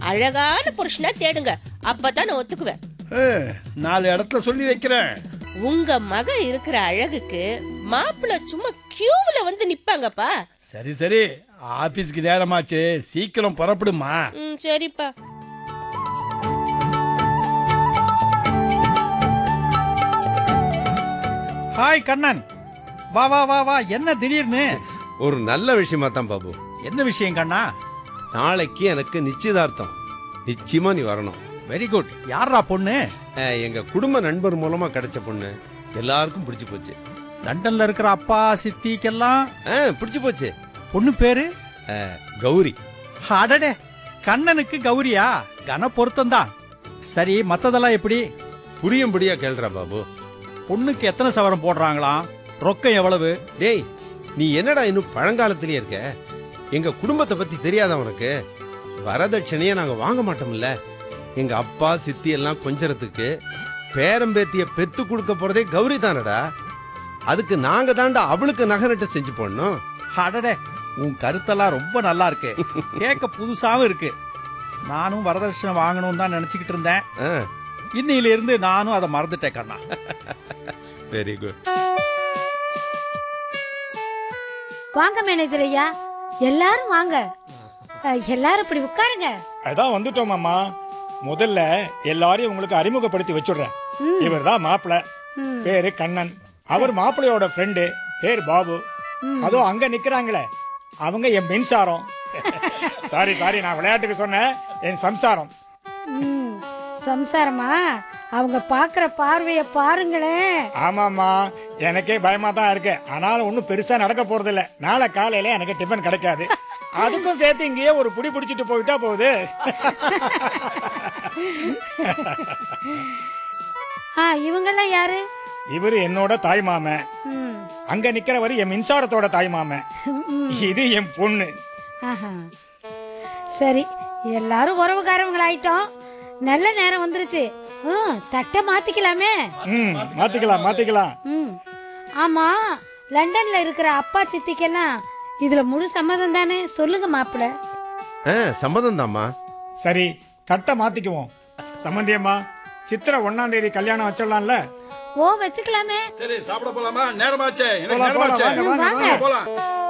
அழகான புருஷனா தேடுங்க அப்பதான் நான் ஒத்துக்குவேன் ஏ, நாலு இடத்துல சொல்லி வைக்கிறேன் உங்க மக இருக்கிற அழகுக்கு மாப்பிள்ளை சும்மா கியூவுல வந்து நிப்பாங்கப்பா சரி சரி ஆபீஸ்க்கு நேரமாச்சு சீக்கிரம் புறப்படுமா ம் சரிப்பா ஹாய் கண்ணன் வா வா வா வா என்ன திடீர்னு ஒரு நல்ல விஷயமா தான் பாபு என்ன விஷயம் கண்ணா நாளைக்கு எனக்கு நிச்சயதார்த்தம் நிச்சயமா நீ வரணும் வெரி குட் யாரா பொண்ணு அஹ், எங்க குடும்ப நண்பர் மூலமா கிடைச்ச பொண்ணு எல்லாருக்கும் பிடிச்சு போச்சு லண்டன்ல இருக்கிற அப்பா சித்திக்கெல்லாம் அஹ், பிடிச்சு போச்சு பொண்ணு பேரு கௌரி அடடே கண்ணனுக்கு கௌரியா கன பொருத்தம்தான் சரி மத்ததெல்லாம் எப்படி புரியும்படியா கேள்றா பாபு பொண்ணுக்கு எத்தனை சவரம் போடுறாங்களாம் ரொக்கம் எவ்வளவு டேய் நீ என்னடா இன்னும் பழங்காலத்திலேயே இருக்க எங்க குடும்பத்தை பத்தி தெரியாத உனக்கு வரதட்சணையை நாங்க வாங்க மாட்டோம்ல எங்க அப்பா சித்தி எல்லாம் கொஞ்சறதுக்கு பேரம்பேத்திய பெத்து கொடுக்க போறதே கௌரி தானடா அதுக்கு நாங்க தாண்டா அவளுக்கு நகரட்டு செஞ்சு போடணும் அடடே உன் கருத்தெல்லாம் ரொம்ப நல்லா இருக்கு கேட்க புதுசாவும் இருக்கு நானும் வரதட்சணை வாங்கணும்னு தான் நினைச்சுக்கிட்டு இருந்தேன் ஆ இன்னையில இருந்து நானும் அதை மறந்துட்டேன் கண்ணா வெரி குட் வாங்க மேனேஜர் ஐயா எல்லாரும் வாங்க அஹ், எல்லாரும் இப்படி உட்காருங்க அதான் வந்துட்டோம் மாமா முதல்ல எல்லாரையும் உங்களுக்கு அறிமுகப்படுத்தி வச்சுடுறேன் ம். இவர் தான் மாப்பிள்ள ம். பேரு கண்ணன் அவர் மாப்பிள்ளையோட ஃப்ரெண்டு பேர் பாபு அதோ அங்க நிக்கிறாங்களே அவங்க என் மின்சாரம் சாரி சாரி நான் விளையாட்டுக்கு சொன்னேன் என் சம்சாரம் ம், சம்சாரமா அவங்க பாக்குற பார்வைய பாருங்களேன் ஆமாம்மா எனக்கே பயமா தான் இருக்கு ஆனாலும் ஒன்றும் பெருசா நடக்க போறது இல்ல நாளை காலையில எனக்கு டிஃபன் கிடைக்காது அதுக்கும் சேர்த்து இங்கேயே ஒரு புடி பிடிச்சிட்டு போயிட்டா போகுது ஆ இவங்கெல்லாம் யாரு இவரு என்னோட தாய் மாமன் ம், அங்க நிக்கிறவர் என் மின்சாரத்தோட தாய் மாமன் ம், இது என் பொண்ணு ஆஹா. சரி எல்லாரும் உறவுக்காரவங்களாயிட்டோம் நல்ல நேரம் வந்துருச்சு ம், தட்டை மாத்திக்கலாமே ம் மாத்திக்கலாம் மாத்திக்கலாம் ம் ஆமா லண்டன்ல இருக்கிற அப்பா சித்திக்கெல்லாம் இதுல முழு சம்மதம் தானே சொல்லுங்க மாப்பிள்ள ஆ சம்மதம் தாம்மா சரி தட்டை மாத்திக்குவோம் சம்பந்தியம்மா சித்திரை ஒன்னாம் தேதி கல்யாணம் வச்சிடலாம்ல ஓ வச்சுக்கலாமே சரி சாப்பிட போலாமா நேரமாச்சே எனக்கு போலாம், போலாம், நேரமாச்சே வாங்க, வாங்க, வாங்க. போலாம்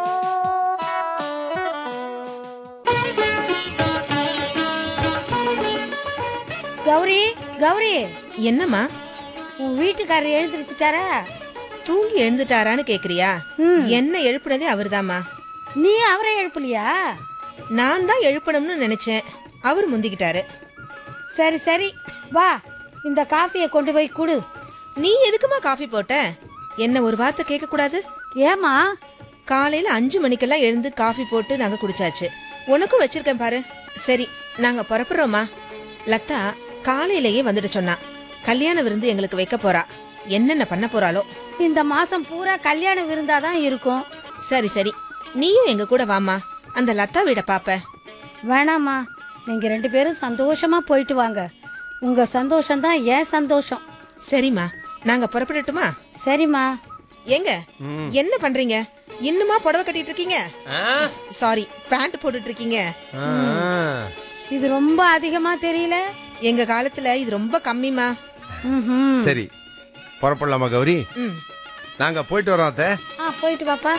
கௌரி கௌரி என்னம்மா உன் வீட்டுக்காரர் எழுந்திருச்சுட்டாரா தூங்கி எழுந்துட்டாரான்னு கேக்குறியா ம். என்ன எழுப்புனதே அவர்தாம்மா நீ அவரை எழுப்பலையா நான் தான் எழுப்பணும்னு நினைச்சேன் அவர் முந்திக்கிட்டாரு சரி சரி வா இந்த காஃபியை கொண்டு போய் குடு நீ எதுக்குமா காஃபி போட்ட என்ன ஒரு வார்த்தை கேட்க கூடாது ஏமா காலையில அஞ்சு மணிக்கெல்லாம் எழுந்து காஃபி போட்டு நாங்க குடிச்சாச்சு உனக்கும் வச்சிருக்கேன் பாரு சரி நாங்க புறப்படுறோமா லதா காலையிலேயே வந்துட்டு சொன்னா கல்யாண விருந்து எங்களுக்கு வைக்க போறா என்னென்ன பண்ண போறாளோ இந்த மாசம் பூரா கல்யாண விருந்தாதான் இருக்கும் சரி சரி நீயும் எங்க கூட வாமா அந்த லதா வீட பாப்ப வேணாம்மா நீங்க ரெண்டு பேரும் சந்தோஷமா போயிட்டு வாங்க உங்க சந்தோஷம் தான் ஏன் சந்தோஷம் சரிம்மா நாங்க புறப்படட்டுமா சரிம்மா ஏங்க என்ன பண்றீங்க இன்னுமா புடவை கட்டிட்டு இருக்கீங்க சாரி பேண்ட் போட்டுட்டு இருக்கீங்க இது ரொம்ப அதிகமா தெரியல எங்க காலத்துல இது ரொம்ப கம்மிமா ம்ஹும். சரி புறப்படலாமா கௌரி ம் நாங்க போயிட்டு வரோம் அத்தை ஆ போயிட்டு வாப்பா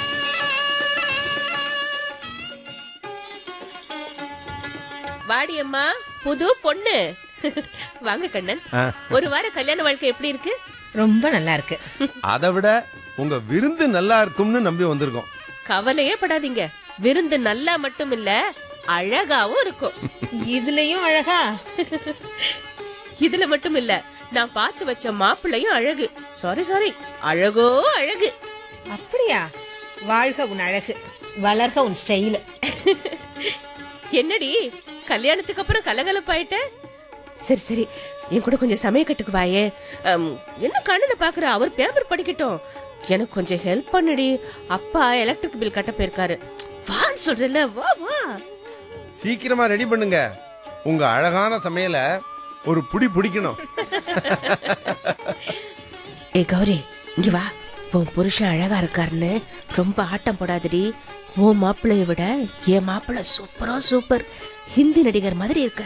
வாடி அம்மா புது பொண்ணு வாங்க கண்ணன் ஆ. ஒரு வார கல்யாண வாழ்க்கை எப்படி இருக்கு ரொம்ப நல்லா இருக்கு அதை விட உங்க விருந்து நல்லா இருக்கும்னு நம்பி வந்திருக்கோம் கவலையே படாதீங்க விருந்து நல்லா மட்டும் இல்ல அழகாவும் இருக்கும் இதுலயும் அழகா இதுல மட்டும் இல்ல நான் பார்த்து வச்ச மாப்பிள்ளையும் அழகு சாரி சாரி அழகோ அழகு அப்படியா வாழ்க உன் அழகு வளர்க உன் ஸ்டைல் என்னடி கல்யாணத்துக்கு அப்புறம் கலகலப்பாயிட்ட சரி சரி என் கூட கொஞ்சம் சமயக்கட்டுக்கு வாயே அம், என்ன கண்ணுல பாக்குற அவர் பேப்பர் படிக்கட்டும் எனக்கு கொஞ்சம் ஹெல்ப் பண்ணுடி அப்பா எலக்ட்ரிக் பில் கட்ட போயிருக்காரு வான்னு சொல்றல வா வா சீக்கிரமா ரெடி பண்ணுங்க உங்க அழகான சமையலை ஒரு புடி பிடிக்கணும் ஏ கௌரி இங்க வா உன் புருஷன் அழகா இருக்காருன்னு ரொம்ப ஆட்டம் போடாதடி உன் மாப்பிள்ளைய விட என் மாப்பிள்ளை சூப்பரா சூப்பர் ஹிந்தி நடிகர் மாதிரி இருக்காரு